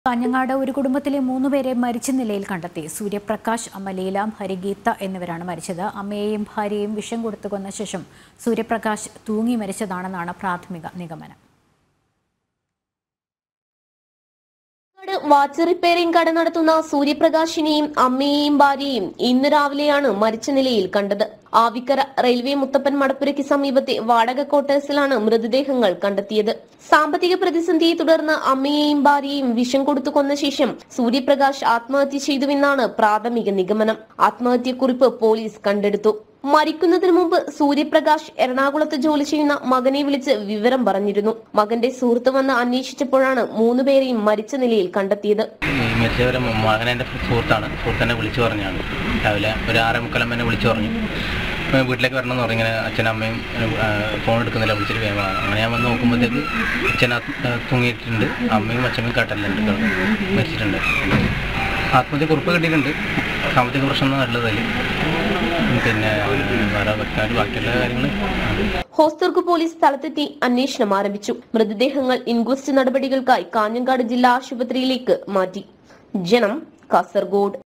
കാഞ്ഞങ്ങാട് ഒരു കുടുംബത്തിലെ മൂന്നുപേരെ മരിച്ച നിലയിൽ കണ്ടെത്തി സൂര്യപ്രകാശ് അമ്മ ലീലാം ഹരിഗീത എന്നിവരാണ് മരിച്ചത് അമ്മയെയും ഭാര്യയെയും വിഷം കൊടുത്തു കൊന്ന ശേഷം സൂര്യപ്രകാശ് തൂങ്ങി മരിച്ചതാണെന്നാണ് പ്രാഥമിക നിഗമനം കാഞ്ഞങ്ങാട് വാച്ച് റിപ്പയറിംഗ് കട നടത്തുന്ന സൂര്യപ്രകാശിനെയും അമ്മയെയും ഭാര്യയെയും ഇന്ന് രാവിലെയാണ് മരിച്ച നിലയിൽ കണ്ടത് ആവിക്കര റെയിൽവേ മുത്തപ്പൻ മടപ്പുരയ്ക്ക് സമീപത്തെ വാടക ക്വാർട്ടേഴ്സിലാണ് മൃതദേഹങ്ങൾ കണ്ടെത്തിയത് സാമ്പത്തിക പ്രതിസന്ധിയെ തുടർന്ന് അമ്മയെയും ഭാര്യയെയും വിഷം കൊടുത്തു കൊന്ന ശേഷം സൂര്യപ്രകാശ് ആത്മഹത്യ ചെയ്തുവെന്നാണ് പ്രാഥമിക നിഗമനം ആത്മഹത്യക്കുറിപ്പ് പോലീസ് കണ്ടെടുത്തു മരിക്കുന്നതിന് മുമ്പ് സൂര്യപ്രകാശ് എറണാകുളത്ത് ജോലി ചെയ്യുന്ന മകനെ വിളിച്ച് വിവരം പറഞ്ഞിരുന്നു മകന്റെ സുഹൃത്ത് വന്ന് അന്വേഷിച്ചപ്പോഴാണ് മൂന്നുപേരെയും മരിച്ച നിലയിൽ കണ്ടെത്തിയത് ഈ മരിച്ചവരെ മകൻ എൻ്റെ സുഹൃത്താണ് സുഹൃത്തിനെ വിളിച്ചു പറഞ്ഞാണ് രാവിലെ ഒരു ആറേ മുക്കാലം എന്നെ വിളിച്ചു പറഞ്ഞു "ഏ, വീട്ടിലേക്ക് വരണം എന്ന് പറഞ്ഞു ഇങ്ങനെ അച്ഛനും അമ്മയും ഏ, ഫോൺ എടുക്കുന്നില്ല വിളിച്ചിട്ട് വേഗം വാ." അങ്ങനെ ഞാൻ വന്ന് നോക്കുമ്പോഴത്തേക്ക് അച്ഛൻ ആത്മ- ഏ, തൂങ്ങിയിട്ടുണ്ട് അമ്മയും അച്ഛനും കട്ടലുണ്ട് കിടന്ന് മരിച്ചിട്ടുണ്ട് ആത്മഹത്യ കുറിപ്പ് കിട്ടിയിട്ടുണ്ട് സാമ്പത്തിക പ്രശ്നം ഉള്ളതിൽ പിന്നെ വേറെ വ്യക്തമായിട്ട് ബാക്കിയുള്ള കാര്യങ്ങൾ ഹോസ്ദുർഗ് പോലീസ് സ്ഥലത്തെത്തി അന്വേഷണം ആരംഭിച്ചു മൃതദേഹങ്ങൾ ഇൻക്വസ്റ്റ് നടപടികൾക്കായി കാഞ്ഞങ്ങാട് ജില്ലാ ആശുപത്രിയിലേക്ക് മാറ്റി ജനം കാസർഗോഡ്